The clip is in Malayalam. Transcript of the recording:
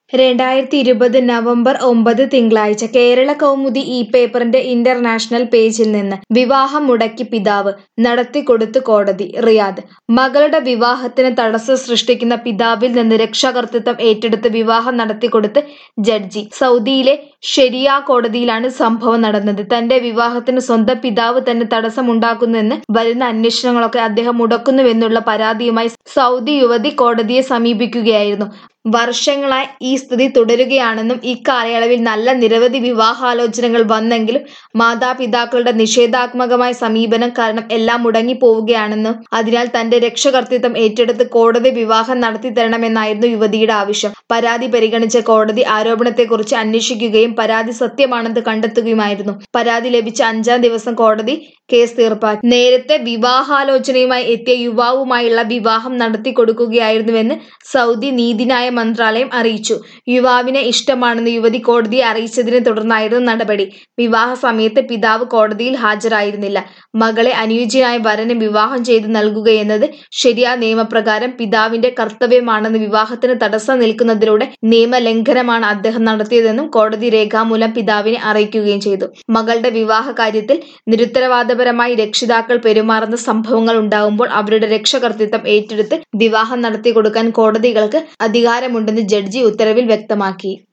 രണ്ടായിരത്തി ഇരുപത് നവംബർ ഒമ്പത് തിങ്കളാഴ്ച കേരള കൗമുദി ഈ പേപ്പറിന്റെ ഇന്റർനാഷണൽ പേജിൽ നിന്ന് വിവാഹം മുടക്കി പിതാവ് നടത്തിക്കൊടുത്തു കോടതി റിയാദ് മകളുടെ വിവാഹത്തിന് തടസ്സം സൃഷ്ടിക്കുന്ന പിതാവിൽ നിന്ന് രക്ഷാകർതൃത്വം ഏറ്റെടുത്ത് വിവാഹം നടത്തിക്കൊടുത്ത് ജഡ്ജി സൗദിയിലെ ഷെരിയ കോടതിയിലാണ് സംഭവം നടന്നത് തന്റെ വിവാഹത്തിന് സ്വന്തം പിതാവ് തന്നെ തടസ്സമുണ്ടാക്കുന്നുവെന്ന് വരുന്ന അന്വേഷണങ്ങളൊക്കെ അദ്ദേഹം മുടക്കുന്നുവെന്നുള്ള പരാതിയുമായി സൗദി യുവതി കോടതിയെ സമീപിക്കുകയായിരുന്നു വർഷങ്ങളായി ഈ സ്ഥിതി തുടരുകയാണെന്നും ഇക്കാലയളവിൽ നല്ല നിരവധി വിവാഹാലോചനകൾ വന്നെങ്കിലും മാതാപിതാക്കളുടെ നിഷേധാത്മകമായ സമീപനം കാരണം എല്ലാം മുടങ്ങിപ്പോവുകയാണെന്നും അതിനാൽ തന്റെ രക്ഷകർതൃത്വം ഏറ്റെടുത്ത് കോടതി വിവാഹം നടത്തിത്തരണമെന്നായിരുന്നു യുവതിയുടെ ആവശ്യം പരാതി പരിഗണിച്ച കോടതി ആരോപണത്തെക്കുറിച്ച് അന്വേഷിക്കുകയും പരാതി സത്യമാണെന്ന് കണ്ടെത്തുകയുമായിരുന്നു പരാതി ലഭിച്ച അഞ്ചാം ദിവസം കോടതി കേസ് തീർപ്പാക്കി നേരത്തെ വിവാഹാലോചനയുമായി എത്തിയ യുവാവുമായുള്ള വിവാഹം നടത്തിക്കൊടുക്കുകയായിരുന്നുവെന്ന് സൗദി നീതിന്യായ മന്ത്രാലയം അറിയിച്ചു യുവാവിനെ ഇഷ്ടമാണെന്ന് യുവതി കോടതിയെ അറിയിച്ചതിനെ തുടർന്നായിരുന്നു നടപടി വിവാഹ സമയത്ത് പിതാവ് കോടതിയിൽ ഹാജരായിരുന്നില്ല മകളെ അനുയോജ്യനായ വരന് വിവാഹം ചെയ്തു നൽകുകയെന്നത് ശരിയായ നിയമപ്രകാരം പിതാവിന്റെ കർത്തവ്യമാണെന്ന് വിവാഹത്തിന് തടസ്സം നിൽക്കുന്നതിലൂടെ നിയമലംഘനമാണ് അദ്ദേഹം നടത്തിയതെന്നും കോടതി രേഖാമൂലം പിതാവിനെ അറിയിക്കുകയും ചെയ്തു മകളുടെ വിവാഹ കാര്യത്തിൽ നിരുത്തരവാദപരമായി രക്ഷിതാക്കൾ പെരുമാറുന്ന സംഭവങ്ങൾ ഉണ്ടാകുമ്പോൾ അവരുടെ രക്ഷകർതൃത്വം ഏറ്റെടുത്ത് വിവാഹം നടത്തി കൊടുക്കാൻ കോടതികൾക്ക് അധികാരമുണ്ടെന്ന് ജഡ്ജി ഉത്തരവിൽ വ്യക്തമാക്കി